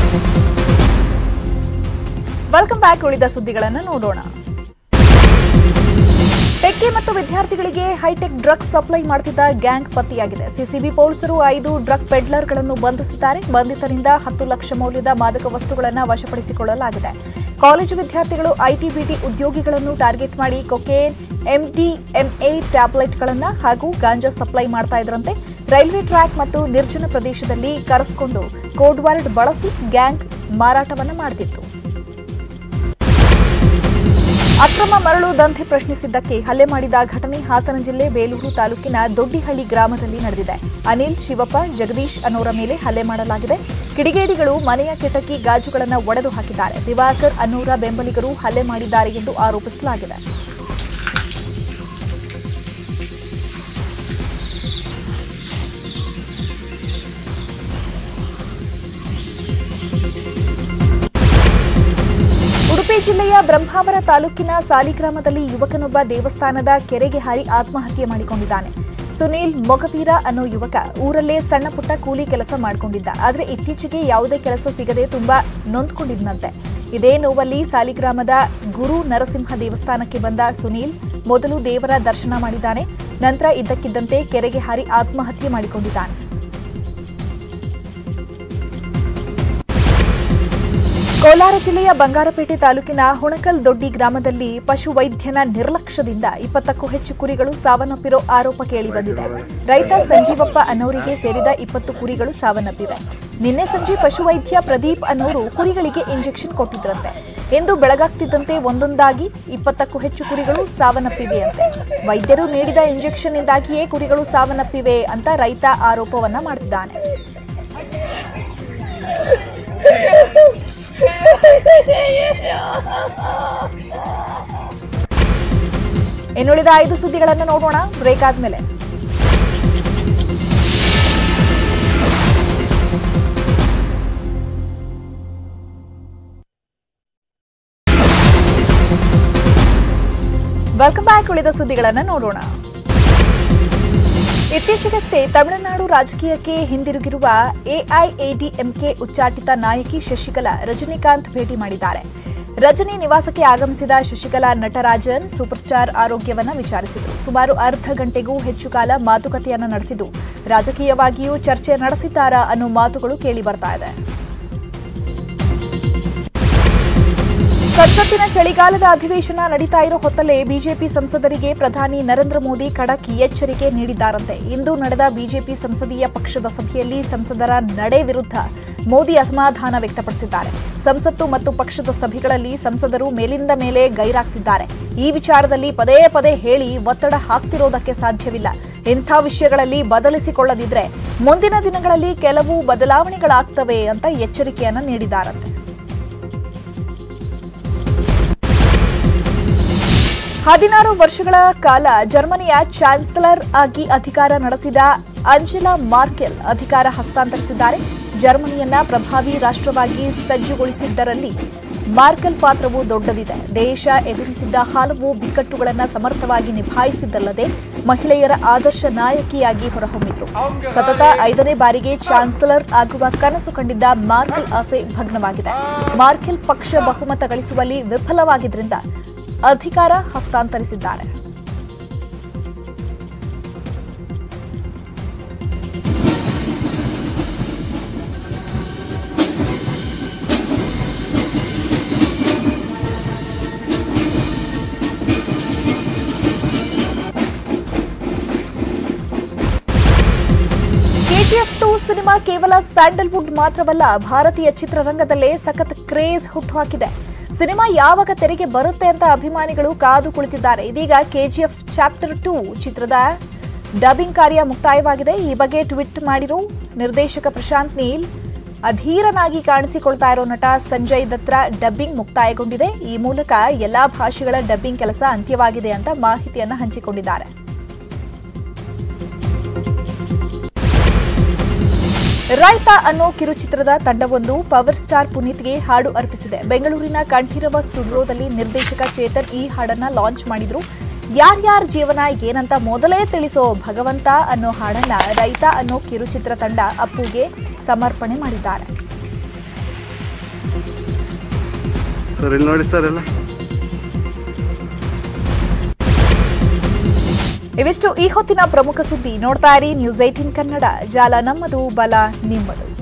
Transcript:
welcome back ಉಳಿದ ಸುದ್ದಿಗಳನ್ನು ನೋಡೋಣ ಟೆಕ್ಕಿ ಮತ್ತು ವಿದ್ಯಾರ್ಥಿಗಳಿಗೆ ಹೈಟೆಕ್ ಡ್ರಗ್ಸ್ ಸಪ್ಲೈ ಮಾಡುತ್ತಿದ್ದ ಗ್ಯಾಂಗ್ ಪತ್ತೆಯಾಗಿದೆ ಸಿಸಿಬಿ ಪೊಲೀಸರು ಐದು ಡ್ರಗ್ ಪೆಡ್ಲರ್ಗಳನ್ನು ಬಂಧಿಸಿದ್ದಾರೆ ಬಂಧಿತರಿಂದ ಹತ್ತು ಲಕ್ಷ ಮೌಲ್ಯದ ಮಾದಕ ವಸ್ತುಗಳನ್ನು ವಶಪಡಿಸಿಕೊಳ್ಳಲಾಗಿದೆ ಕಾಲೇಜು ವಿದ್ಯಾರ್ಥಿಗಳು ಐಟಿ ಬಿಟಿ ಉದ್ಯೋಗಿಗಳನ್ನು ಟಾರ್ಗೆಟ್ ಮಾಡಿ ಕೊಕೇನ್ ಎಂಡಿಎಂಎ ಟ್ಯಾಬ್ಲೆಟ್ಗಳನ್ನು ಹಾಗೂ ಗಾಂಜಾ ಸಪ್ಲೈ ಮಾಡ್ತಾ ಇದ್ರಂತೆ ರೈಲ್ವೆ ಟ್ರ್ಯಾಕ್ ಮತ್ತು ನಿರ್ಜನ ಪ್ರದೇಶದಲ್ಲಿ ಕರೆಸಿಕೊಂಡು ಕೋಡ್ ವರ್ಡ್ ಬಳಸಿ ಗ್ಯಾಂಗ್ ಮಾರಾಟವನ್ನು ಮಾಡುತ್ತಿತ್ತು ಅಕ್ರಮ ಮರಳು ದಂಧೆ ಪ್ರಶ್ನಿಸಿದ್ದಕ್ಕೆ ಹಲ್ಲೆ ಮಾಡಿದ ಘಟನೆ ಹಾಸನ ಜಿಲ್ಲೆ ಬೇಲೂರು ತಾಲೂಕಿನ ದೊಡ್ಡಿಹಳ್ಳಿ ಗ್ರಾಮದಲ್ಲಿ ನಡೆದಿದೆ ಅನಿಲ್ ಶಿವಪ್ಪ ಜಗದೀಶ್ ಅನ್ನೋರ ಮೇಲೆ ಹಲ್ಲೆ ಮಾಡಲಾಗಿದೆ ಕಿಡಿಗೇಡಿಗಳು ಮನೆಯ ಕಿಟಕಿ ಗಾಜುಗಳನ್ನು ಒಡೆದು ಹಾಕಿದ್ದಾರೆ ದಿವಾಕರ್ ಅನ್ನೋರ ಬೆಂಬಲಿಗರು ಹಲ್ಲೆ ಮಾಡಿದ್ದಾರೆ ಎಂದು ಆರೋಪಿಸಲಾಗಿದೆ ಉಡುಪಿ ಜಿಲ್ಲೆಯ ಬ್ರಹ್ಮಾವರ ತಾಲೂಕಿನ ಸಾಲಿಗ್ರಾಮದಲ್ಲಿ ಯುವಕನೊಬ್ಬ ದೇವಸ್ಥಾನದ ಕೆರೆಗೆ ಹಾರಿ ಆತ್ಮಹತ್ಯೆ ಮಾಡಿಕೊಂಡಿದ್ದಾನೆ ಸುನೀಲ್ ಮೊಗವೀರ ಅನ್ನೋ ಯುವಕ ಊರಲ್ಲೇ ಸಣ್ಣ ಪುಟ್ಟ ಕೂಲಿ ಕೆಲಸ ಮಾಡಿಕೊಂಡಿದ್ದ ಆದರೆ ಇತ್ತೀಚೆಗೆ ಯಾವುದೇ ಕೆಲಸ ಸಿಗದೆ ತುಂಬಾ ನೊಂದ್ಕೊಂಡಿದ್ನಂತೆ ಇದೇ ನೋವಲ್ಲಿ ಸಾಲಿಗ್ರಾಮದ ಗುರು ನರಸಿಂಹ ದೇವಸ್ಥಾನಕ್ಕೆ ಬಂದ ಸುನೀಲ್ ಮೊದಲು ದೇವರ ದರ್ಶನ ಮಾಡಿದ್ದಾನೆ ನಂತರ ಇದ್ದಕ್ಕಿದ್ದಂತೆ ಕೆರೆಗೆ ಹಾರಿ ಆತ್ಮಹತ್ಯೆ ಮಾಡಿಕೊಂಡಿದ್ದಾನೆ ಕೋಲಾರ ಜಿಲ್ಲೆಯ ಬಂಗಾರಪೇಟೆ ತಾಲೂಕಿನ ಹುಣಕಲ್ ದೊಡ್ಡಿ ಗ್ರಾಮದಲ್ಲಿ ಪಶು ವೈದ್ಯನ ನಿರ್ಲಕ್ಷ್ಯದಿಂದ ಇಪ್ಪತ್ತಕ್ಕೂ ಹೆಚ್ಚು ಕುರಿಗಳು ಸಾವನ್ನಪ್ಪಿರೋ ಆರೋಪ ಕೇಳಿಬಂದಿದೆ ರೈತ ಸಂಜೀವಪ್ಪ ಅನ್ನೋರಿಗೆ ಸೇರಿದ ಇಪ್ಪತ್ತು ಕುರಿಗಳು ಸಾವನ್ನಪ್ಪಿವೆ ನಿನ್ನೆ ಸಂಜೆ ಪಶುವೈದ್ಯ ಪ್ರದೀಪ್ ಅನ್ನೋರು ಕುರಿಗಳಿಗೆ ಇಂಜೆಕ್ಷನ್ ಕೊಟ್ಟಿದ್ರಂತೆ ಎಂದು ಬೆಳಗಾಗ್ತಿದ್ದಂತೆ ಒಂದೊಂದಾಗಿ ಇಪ್ಪತ್ತಕ್ಕೂ ಹೆಚ್ಚು ಕುರಿಗಳು ಸಾವನ್ನಪ್ಪಿವೆಯಂತೆ ವೈದ್ಯರು ನೀಡಿದ ಇಂಜೆಕ್ಷನ್ನಿಂದಾಗಿಯೇ ಕುರಿಗಳು ಸಾವನ್ನಪ್ಪಿವೆ ಅಂತ ರೈತ ಆರೋಪವನ್ನ ಮಾಡ್ತಿದ್ದಾನೆ ಇನ್ನುಳಿದ ಐದು ಸುದ್ದಿಗಳನ್ನು ನೋಡೋಣ ಬ್ರೇಕ್ ಆದ್ಮೇಲೆ ವೆಲ್ಕಮ್ ಬ್ಯಾಕ್ ಉಳಿದ ಸುದ್ದಿಗಳನ್ನು ನೋಡೋಣ ಇತ್ತೀಚೆಗಷ್ಟೇ ತಮಿಳುನಾಡು ರಾಜಕೀಯಕ್ಕೆ ಹಿಂದಿರುಗಿರುವ ಎಐಎಡಿಎಂಕೆ ಉಚ್ಚಾಟಿತ ನಾಯಕಿ ಶಶಿಕಲಾ ರಜನಿಕಾಂತ್ ಭೇಟಿ ಮಾಡಿದ್ದಾರೆ ರಜನಿ ನಿವಾಸಕ್ಕೆ ಆಗಮಿಸಿದ ಶಶಿಕಲಾ ನಟರಾಜನ್ ಸೂಪರ್ ಸ್ಟಾರ್ ಆರೋಗ್ಯವನ್ನ ವಿಚಾರಿಸಿದರು ಸುಮಾರು ಅರ್ಧ ಗಂಟೆಗೂ ಹೆಚ್ಚು ಕಾಲ ಮಾತುಕತೆಯನ್ನ ನಡೆಸಿದ್ದು ರಾಜಕೀಯವಾಗಿಯೂ ಚರ್ಚೆ ನಡೆಸಿದ್ದಾರಾ ಅನ್ನೋ ಮಾತುಗಳು ಕೇಳಿ ಬರ್ತಾ ಇದೆ ಸಂಸತ್ತಿನ ಚಳಿಗಾಲದ ಅಧಿವೇಶನ ನಡೀತಾ ಇರೋ ಹೊತ್ತಲ್ಲೇ ಬಿಜೆಪಿ ಸಂಸದರಿಗೆ ಪ್ರಧಾನಿ ನರೇಂದ್ರ ಮೋದಿ ಖಡಕ್ ಎಚ್ಚರಿಕೆ ನೀಡಿದ್ದಾರಂತೆ ಇಂದು ನಡೆದ ಬಿಜೆಪಿ ಸಂಸದೀಯ ಪಕ್ಷದ ಸಭೆಯಲ್ಲಿ ಸಂಸದರ ನಡೆ ವಿರುದ್ಧ ಮೋದಿ ಅಸಮಾಧಾನ ವ್ಯಕ್ತಪಡಿಸಿದ್ದಾರೆ ಸಂಸತ್ತು ಮತ್ತು ಪಕ್ಷದ ಸಭೆಗಳಲ್ಲಿ ಸಂಸದರು ಮೇಲಿಂದ ಮೇಲೆ ಗೈರಾಗ್ತಿದ್ದಾರೆ ಈ ವಿಚಾರದಲ್ಲಿ ಪದೇ ಪದೇ ಹೇಳಿ ಒತ್ತಡ ಹಾಕ್ತಿರೋದಕ್ಕೆ ಸಾಧ್ಯವಿಲ್ಲ ಇಂಥ ವಿಷಯಗಳಲ್ಲಿ ಬದಲಿಸಿಕೊಳ್ಳದಿದ್ರೆ ಮುಂದಿನ ದಿನಗಳಲ್ಲಿ ಕೆಲವು ಬದಲಾವಣೆಗಳಾಗ್ತವೆ ಅಂತ ಎಚ್ಚರಿಕೆಯನ್ನ ನೀಡಿದ್ದಾರಂತೆ ಹದಿನಾರು ವರ್ಷಗಳ ಕಾಲ ಜರ್ಮನಿಯ ಚಾನ್ಸಲರ್ ಆಗಿ ಅಧಿಕಾರ ನಡೆಸಿದ ಅಂಜೆಲಾ ಮಾರ್ಕೆಲ್ ಅಧಿಕಾರ ಹಸ್ತಾಂತರಿಸಿದ್ದಾರೆ ಜರ್ಮನಿಯನ್ನ ಪ್ರಭಾವಿ ರಾಷ್ಟ್ರವಾಗಿ ಸಜ್ಜುಗೊಳಿಸಿದ್ದರಲ್ಲಿ ಮಾರ್ಕೆಲ್ ಪಾತ್ರವು ದೊಡ್ಡದಿದೆ ದೇಶ ಎದುರಿಸಿದ್ದ ಹಲವು ಬಿಕ್ಕಟ್ಟುಗಳನ್ನು ಸಮರ್ಥವಾಗಿ ನಿಭಾಯಿಸಿದ್ದಲ್ಲದೆ ಮಹಿಳೆಯರ ಆದರ್ಶ ನಾಯಕಿಯಾಗಿ ಹೊರಹೊಮ್ಮಿದ್ರು ಸತತ ಐದನೇ ಬಾರಿಗೆ ಚಾನ್ಸಲರ್ ಆಗುವ ಕನಸು ಕಂಡಿದ್ದ ಮಾರ್ಕೆಲ್ ಆಸೆ ಭಗ್ನವಾಗಿದೆ ಮಾರ್ಕೆಲ್ ಪಕ್ಷ ಬಹುಮತ ಗಳಿಸುವಲ್ಲಿ ವಿಫಲವಾಗಿದ್ದರಿಂದ ಅಧಿಕಾರ ಹಸ್ತಾಂತರಿಸಿದ್ದಾರೆ ಕೆಜಿಎಫ್ ಟು ಸಿನಿಮಾ ಕೇವಲ ಸ್ಯಾಂಡಲ್ವುಡ್ ಮಾತ್ರವಲ್ಲ ಭಾರತೀಯ ಚಿತ್ರರಂಗದಲ್ಲೇ ಸಖತ್ ಕ್ರೇಜ್ ಹುಟ್ಟುಹಾಕಿದೆ ಸಿನಿಮಾ ಯಾವಾಗ ತೆರೆಗೆ ಬರುತ್ತೆ ಅಂತ ಅಭಿಮಾನಿಗಳು ಕಾದು ಕುಳಿತಿದ್ದಾರೆ ಇದೀಗ ಕೆಜಿಎಫ್ ಚಾಪ್ಟರ್ ಟೂ ಚಿತ್ರದ ಡಬ್ಬಿಂಗ್ ಕಾರ್ಯ ಮುಕ್ತಾಯವಾಗಿದೆ ಈ ಬಗ್ಗೆ ಟ್ವೀಟ್ ಮಾಡಿರೋ ನಿರ್ದೇಶಕ ಪ್ರಶಾಂತ್ ನೀಲ್ ಅಧೀರನಾಗಿ ಕಾಣಿಸಿಕೊಳ್ತಾ ಇರೋ ನಟ ಸಂಜಯ್ ದತ್ರ ಡಬ್ಬಿಂಗ್ ಮುಕ್ತಾಯಗೊಂಡಿದೆ ಈ ಮೂಲಕ ಎಲ್ಲಾ ಭಾಷೆಗಳ ಡಬ್ಬಿಂಗ್ ಕೆಲಸ ಅಂತ್ಯವಾಗಿದೆ ಅಂತ ಮಾಹಿತಿಯನ್ನ ಹಂಚಿಕೊಂಡಿದ್ದಾರೆ ರೈತ ಅನ್ನೋ ಕಿರುಚಿತ್ರದ ತಂಡವೊಂದು ಪವರ್ ಸ್ಟಾರ್ ಪುನೀತ್ಗೆ ಹಾಡು ಅರ್ಪಿಸಿದೆ ಬೆಂಗಳೂರಿನ ಕಂಠೀರವ ಸ್ಟುಡಿಯೋದಲ್ಲಿ ನಿರ್ದೇಶಕ ಚೇತನ್ ಈ ಹಾಡನ್ನ ಲಾಂಚ್ ಮಾಡಿದ್ರು ಯಾರ್ಯಾರ ಜೀವನ ಏನಂತ ಮೊದಲೇ ತಿಳಿಸೋ ಭಗವಂತ ಅನ್ನೋ ಹಾಡನ್ನ ರೈತ ಅನ್ನೋ ಕಿರುಚಿತ್ರ ತಂಡ ಅಪ್ಪುಗೆ ಸಮರ್ಪಣೆ ಮಾಡಿದ್ದಾರೆ ಸರ್ ಇಲ್ಲಿ ನೋಡಿ ಸರ್ ಎಲ್ಲ ಇವಿಷ್ಟು ಈ ಹೊತ್ತಿನ ಪ್ರಮುಖ ಸುದ್ದಿ ನೋಡ್ತಾ ಇರಿ ನ್ಯೂಸ್ ಏಟಿನ್ ಕನ್ನಡ ಜಾಲ ನಮ್ಮದು ಬಲ ನಿಮ್ಮದು